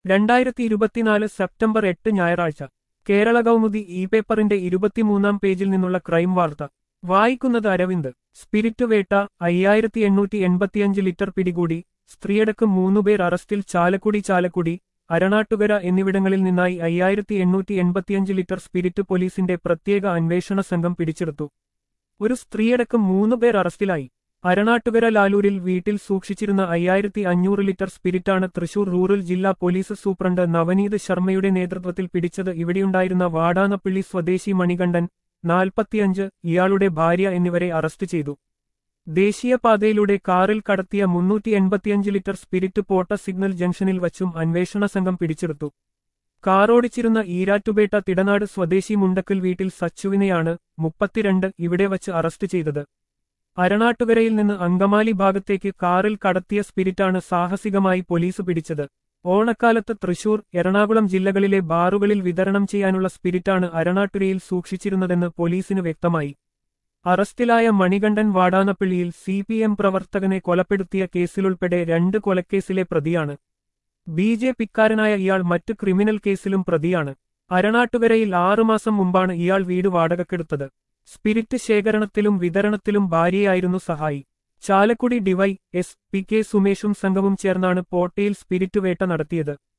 രണ്ടായിരത്തി ഇരുപത്തിനാല് സെപ്റ്റംബർ എട്ട് ഞായറാഴ്ച കേരള കൗമുദി ഇ പേപ്പറിന്റെ ഇരുപത്തിമൂന്നാം പേജിൽ നിന്നുള്ള ക്രൈം വാർത്ത വായിക്കുന്നത് അരവിന്ദ് സ്പിരിറ്റ് വേട്ട അയ്യായിരത്തി എണ്ണൂറ്റി എൺപത്തിയഞ്ച് ലിറ്റർ പിടികൂടി സ്ത്രീയടക്കം മൂന്നുപേർ അറസ്റ്റിൽ ചാലക്കുടി ചാലക്കുടി അരണാട്ടുകര എന്നിവിടങ്ങളിൽ നിന്നായി അയ്യായിരത്തി എണ്ണൂറ്റി എൺപത്തിയഞ്ച് ലിറ്റർ സ്പിരിറ്റ് പോലീസിന്റെ പ്രത്യേക അന്വേഷണ സംഘം പിടിച്ചെടുത്തു ഒരു സ്ത്രീയടക്കം മൂന്നുപേർ അറസ്റ്റിലായി അരണാട്ടുകര ലാലൂരിൽ വീട്ടിൽ സൂക്ഷിച്ചിരുന്ന അയ്യായിരത്തി അഞ്ഞൂറ് ലിറ്റർ സ്പിരിറ്റാണ് തൃശൂർ റൂറൽ ജില്ലാ പോലീസ് സൂപ്രണ്ട് നവനീത് ശർമ്മയുടെ നേതൃത്വത്തിൽ പിടിച്ചത് ഇവിടെയുണ്ടായിരുന്ന വാടാനപ്പള്ളി സ്വദേശി മണികണ്ഠൻ നാൽപ്പത്തിയഞ്ച് ഇയാളുടെ ഭാര്യ എന്നിവരെ അറസ്റ്റ് ചെയ്തു ദേശീയപാതയിലൂടെ കാറിൽ കടത്തിയ മുന്നൂറ്റി എൺപത്തിയഞ്ച് ലിറ്റർ സ്പിരിറ്റ് പോട്ട സിഗ്നൽ ജംഗ്ഷനിൽ വച്ചും അന്വേഷണ സംഘം പിടിച്ചെടുത്തു കാറോടിച്ചിരുന്ന ഈരാറ്റുപേട്ട തിടനാട് സ്വദേശി മുണ്ടക്കൽ വീട്ടിൽ സച്ചുവിനെയാണ് മുപ്പത്തിരണ്ട് ഇവിടെ വച്ച് അറസ്റ്റ് ചെയ്തത് അരണാട്ടുകരയിൽ നിന്ന് അങ്കമാലി ഭാഗത്തേക്ക് കാറിൽ കടത്തിയ സ്പിരിറ്റാണ് സാഹസികമായി പോലീസ് പിടിച്ചത് ഓണക്കാലത്ത് തൃശൂർ എറണാകുളം ജില്ലകളിലെ ബാറുകളിൽ വിതരണം ചെയ്യാനുള്ള സ്പിരിറ്റാണ് അരണാട്ടുകരയിൽ സൂക്ഷിച്ചിരുന്നതെന്ന് പോലീസിന് വ്യക്തമായി അറസ്റ്റിലായ മണികണ്ഠൻ വാടാനപ്പള്ളിയിൽ സി പി എം പ്രവർത്തകനെ കൊലപ്പെടുത്തിയ കേസിലുൾപ്പെടെ രണ്ട് കൊലക്കേസിലെ പ്രതിയാണ് ബി ജെ പിക്കാരനായ ഇയാൾ മറ്റ് ക്രിമിനൽ കേസിലും പ്രതിയാണ് അരണാട്ടുകരയിൽ ആറുമാസം മുമ്പാണ് ഇയാൾ വീട് വാടകക്കെടുത്തത് സ്പിരിറ്റ് ശേഖരണത്തിലും വിതരണത്തിലും ഭാര്യയായിരുന്നു സഹായി Chalakudy DY S P K സുമേഷും സംഘവും ചേർന്നാണ് പോട്ടയിൽ സ്പിരിറ്റ് വേട്ട നടത്തിയത്